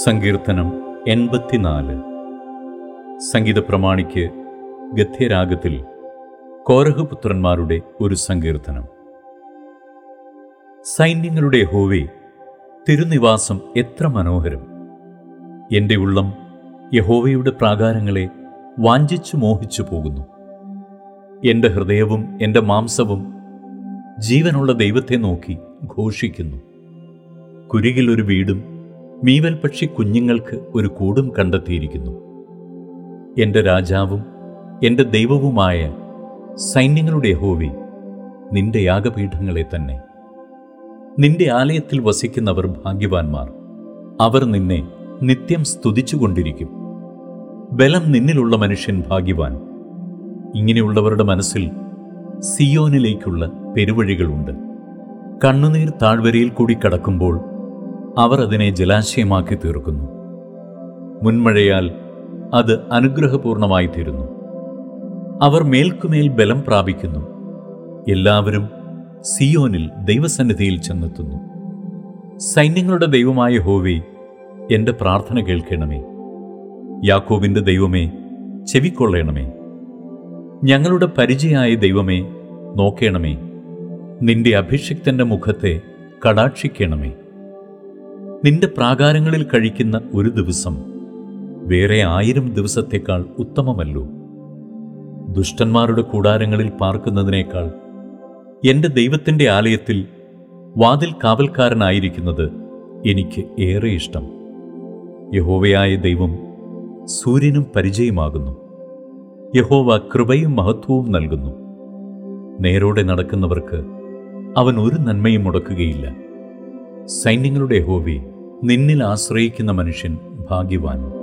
സങ്കീർത്തനം എൺപത്തിനാല് സംഗീത പ്രമാണിക്ക് ഗദ്യരാഗത്തിൽ കോരഹ് പുത്രന്മാരുടെ ഒരു സങ്കീർത്തനം സൈന്യങ്ങളുടെ ഹോവേ തിരുനിവാസം എത്ര മനോഹരം എൻ്റെ ഉള്ളം യഹോവയുടെ പ്രാകാരങ്ങളെ വാഞ്ചിച്ചു മോഹിച്ചു പോകുന്നു എൻ്റെ ഹൃദയവും എൻ്റെ മാംസവും ജീവനുള്ള ദൈവത്തെ നോക്കി ഘോഷിക്കുന്നു കുരികിൽ ഒരു വീടും മീവൽ പക്ഷി കുഞ്ഞുങ്ങൾക്ക് ഒരു കൂടും കണ്ടെത്തിയിരിക്കുന്നു എൻ്റെ രാജാവും എൻ്റെ ദൈവവുമായ സൈന്യങ്ങളുടെ ഹോവി നിന്റെ യാഗപീഠങ്ങളെ തന്നെ നിന്റെ ആലയത്തിൽ വസിക്കുന്നവർ ഭാഗ്യവാന്മാർ അവർ നിന്നെ നിത്യം സ്തുതിച്ചുകൊണ്ടിരിക്കും ബലം നിന്നിലുള്ള മനുഷ്യൻ ഭാഗ്യവാൻ ഇങ്ങനെയുള്ളവരുടെ മനസ്സിൽ സിയോനിലേക്കുള്ള പെരുവഴികളുണ്ട് കണ്ണുനീർ താഴ്വരയിൽ കൂടി കടക്കുമ്പോൾ അവർ അതിനെ ജലാശയമാക്കി തീർക്കുന്നു മുൻമഴയാൽ അത് അനുഗ്രഹപൂർണമായി തീരുന്നു അവർ മേൽക്കുമേൽ ബലം പ്രാപിക്കുന്നു എല്ലാവരും സിയോനിൽ ദൈവസന്നിധിയിൽ ചെന്നെത്തുന്നു സൈന്യങ്ങളുടെ ദൈവമായ ഹോവേ എൻ്റെ പ്രാർത്ഥന കേൾക്കണമേ യാക്കോബിൻ്റെ ദൈവമേ ചെവിക്കൊള്ളണമേ ഞങ്ങളുടെ പരിചയായ ദൈവമേ നോക്കേണമേ നിന്റെ അഭിഷിക്തന്റെ മുഖത്തെ കടാക്ഷിക്കണമേ നിന്റെ പ്രാകാരങ്ങളിൽ കഴിക്കുന്ന ഒരു ദിവസം വേറെ ആയിരം ദിവസത്തേക്കാൾ ഉത്തമമല്ലോ ദുഷ്ടന്മാരുടെ കൂടാരങ്ങളിൽ പാർക്കുന്നതിനേക്കാൾ എൻ്റെ ദൈവത്തിൻ്റെ ആലയത്തിൽ വാതിൽ കാവൽക്കാരനായിരിക്കുന്നത് എനിക്ക് ഏറെ ഇഷ്ടം യഹോവയായ ദൈവം സൂര്യനും പരിചയമാകുന്നു യഹോവ കൃപയും മഹത്വവും നൽകുന്നു നേരോടെ നടക്കുന്നവർക്ക് അവൻ ഒരു നന്മയും മുടക്കുകയില്ല സൈന്യങ്ങളുടെ യഹോവേ നിന്നിൽ ആശ്രയിക്കുന്ന മനുഷ്യൻ ഭാഗ്യവാൻ